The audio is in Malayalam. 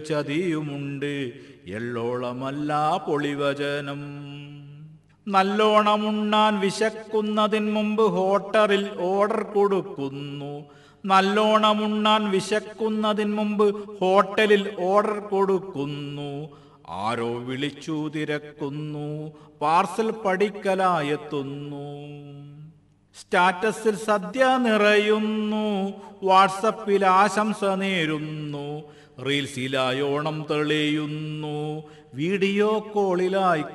ചതിയുമുണ്ട് എള്ളോളമല്ല പൊളിവചനം നല്ലോണമുണ്ണാൻ വിശക്കുന്നതിന് മുമ്പ് ഹോട്ടലിൽ ഓർഡർ കൊടുക്കുന്നു നല്ലോണമുണ്ണാൻ വിശക്കുന്നതിന് മുമ്പ് ഹോട്ടലിൽ ഓർഡർ കൊടുക്കുന്നു ആരോ വിളിച്ചു തിരക്കുന്നു പാർസൽ പഠിക്കലായെത്തുന്നു സ്റ്റാറ്റസിൽ സദ്യ നിറയുന്നു വാട്സപ്പിൽ ആശംസ നേരുന്നു റീൽസിലായോണം തെളിയുന്നു വീഡിയോ കോളിലായി